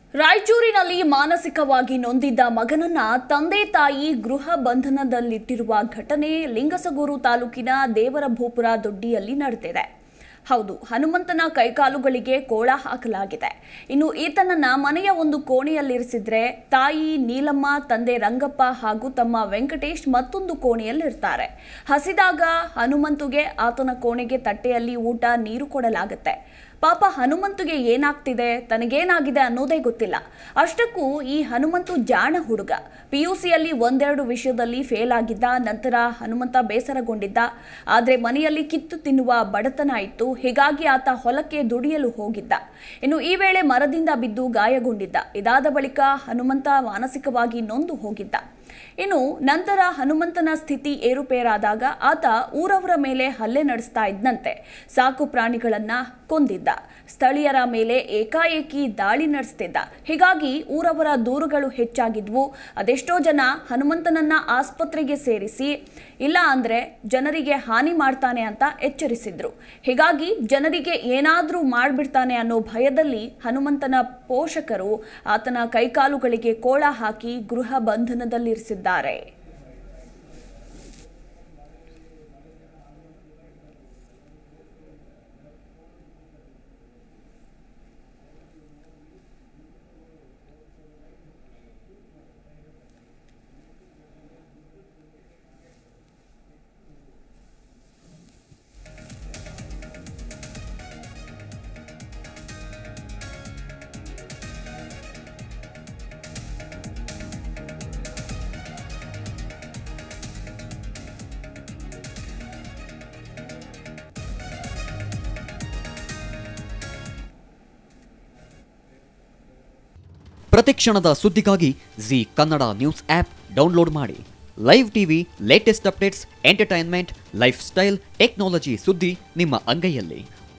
ರಾಯಚೂರಿನಲ್ಲಿ ಮಾನಸಿಕವಾಗಿ ನೊಂದಿದ್ದ ಮಗನನ್ನ ತಂದೆ ತಾಯಿ ಗೃಹ ಬಂಧನದಲ್ಲಿಟ್ಟಿರುವ ಘಟನೆ ಲಿಂಗಸಗೂರು ತಾಲೂಕಿನ ದೇವರಭೂಪುರ ದೊಡ್ಡಿಯಲ್ಲಿ ನಡೆದಿದೆ ಹೌದು ಹನುಮಂತನ ಕೈಕಾಲುಗಳಿಗೆ ಕೋಳ ಹಾಕಲಾಗಿದೆ ಇನ್ನು ಈತನನ್ನ ಮನೆಯ ಒಂದು ಕೋಣೆಯಲ್ಲಿರಿಸಿದ್ರೆ ತಾಯಿ ನೀಲಮ್ಮ ತಂದೆ ರಂಗಪ್ಪ ಹಾಗೂ ತಮ್ಮ ವೆಂಕಟೇಶ್ ಮತ್ತೊಂದು ಕೋಣೆಯಲ್ಲಿರ್ತಾರೆ ಹಸಿದಾಗ ಹನುಮಂತುಗೆ ಆತನ ಕೋಣೆಗೆ ತಟ್ಟೆಯಲ್ಲಿ ಊಟ ನೀರು ಕೊಡಲಾಗುತ್ತೆ ಪಾಪ ಹನುಮಂತುಗೆ ಏನಾಗ್ತಿದೆ ತನಗೇನಾಗಿದೆ ಅನ್ನೋದೇ ಗೊತ್ತಿಲ್ಲ ಅಷ್ಟಕ್ಕೂ ಈ ಹನುಮಂತು ಜಾಣ ಹುಡುಗ ಪಿಯುಸಿಯಲ್ಲಿ ಒಂದೆರಡು ವಿಷಯದಲ್ಲಿ ಫೇಲ್ ಆಗಿದ್ದ ನಂತರ ಹನುಮಂತ ಬೇಸರಗೊಂಡಿದ್ದ ಆದರೆ ಮನೆಯಲ್ಲಿ ಕಿತ್ತು ತಿನ್ನುವ ಬಡತನ ಇತ್ತು ಹೀಗಾಗಿ ಆತ ಹೊಲಕ್ಕೆ ದುಡಿಯಲು ಹೋಗಿದ್ದ ಇನ್ನು ಈ ವೇಳೆ ಮರದಿಂದ ಬಿದ್ದು ಗಾಯಗೊಂಡಿದ್ದ ಇದಾದ ಬಳಿಕ ಹನುಮಂತ ಮಾನಸಿಕವಾಗಿ ನೊಂದು ಹೋಗಿದ್ದ ಇನ್ನು ನಂತರ ಹನುಮಂತನ ಸ್ಥಿತಿ ಏರುಪೇರಾದಾಗ ಆತ ಊರವರ ಮೇಲೆ ಹಲ್ಲೆ ನಡೆಸ್ತಾ ಇದ್ದಂತೆ ಸಾಕು ಪ್ರಾಣಿಗಳನ್ನ ಕೊಂದಿದ್ದ ಸ್ಥಳೀಯರ ಮೇಲೆ ಏಕಾಏಕಿ ದಾಳಿ ನಡೆಸ್ತಿದ್ದ ಹೀಗಾಗಿ ಊರವರ ದೂರುಗಳು ಹೆಚ್ಚಾಗಿದ್ವು ಅದೆಷ್ಟೋ ಜನ ಹನುಮಂತನನ್ನ ಆಸ್ಪತ್ರೆಗೆ ಸೇರಿಸಿ ಇಲ್ಲ ಅಂದ್ರೆ ಜನರಿಗೆ ಹಾನಿ ಮಾಡ್ತಾನೆ ಅಂತ ಎಚ್ಚರಿಸಿದ್ರು ಹೀಗಾಗಿ ಜನರಿಗೆ ಏನಾದ್ರೂ ಮಾಡ್ಬಿಡ್ತಾನೆ ಅನ್ನೋ ಭಯದಲ್ಲಿ ಹನುಮಂತನ ಪೋಷಕರು ಆತನ ಕೈಕಾಲುಗಳಿಗೆ ಕೋಳ ಹಾಕಿ ಗೃಹ ಬಂಧನದಲ್ಲಿರಿಸಿದ್ದಾರೆ ಪ್ರತಿಕ್ಷಣದ ಸುದ್ದಿಗಾಗಿ Zee Kannada news app download ಮಾಡಿ live TV latest updates entertainment lifestyle technology ಸುದ್ದಿ ನಿಮ್ಮ ಅಂಗೈಯಲ್ಲಿ